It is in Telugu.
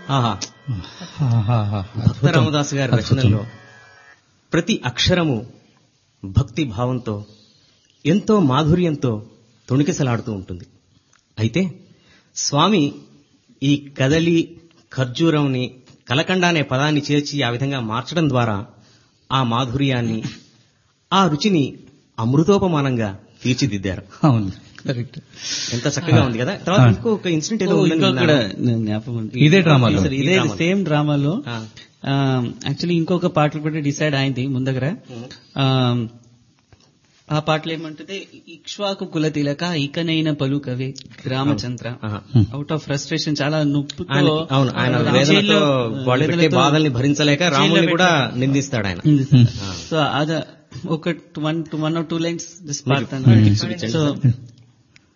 ఆహా ఆహాహా. భక్త రామదాస్ గారి రచనల్లో ప్రతి అక్షరము భక్తి భావంతో ఎంతో మాధుర్యంతో తొణికిసలాడుతూ ఉంటుంది అయితే స్వామి ఈ కదలి ఖర్జూరంని కలకండ అనే పదాన్ని చేర్చి ఆ విధంగా మార్చడం ద్వారా ఆ మాధుర్యాన్ని ఆ రుచిని అమృతోపమానంగా తీర్చిదిద్దారు అవును కరెక్ట్ ఎంత చక్కగా ఉంది కదా తర్వాత ఆ. ఇంకొక ఇన్సిడెంట్ ఏదో ఓ, ఉందని ఇంకొక విన్నాను. కూడా జ్ఞాపకం ఉంది. ఇదే డ్రామాలో? సార్, ఈ ఇదే డ్రామాలో. సేమ్ డ్రామాలో ఆ. యాక్చువల్లీ ఇంకొక పాటలు కూడా డిసైడ్ అయింది ముందగర ఆ, ఆ పాటలు ఏమంటుంది ఇక్ష్వాకు కుల తిలక ఇకనైన పలుకవే రామచంద్ర ఆహా. అవుట్ ఆఫ్ ఫ్రస్ట్రేషన్ చాలా నొప్పితో ఆయన అవును ఆయన ఆ, వేదనతో జైల్లో, వాళ్ళు పెట్టే వేదనతో బాధల్ని భరించలేక రాముని జైల్లో కూడా నిందిస్తాడు ఆయన ఉంది ఆ. సార్. సో అద ఒక one one or two lines this మీరు పాడతాను పాడి చూపించండి సో సార్.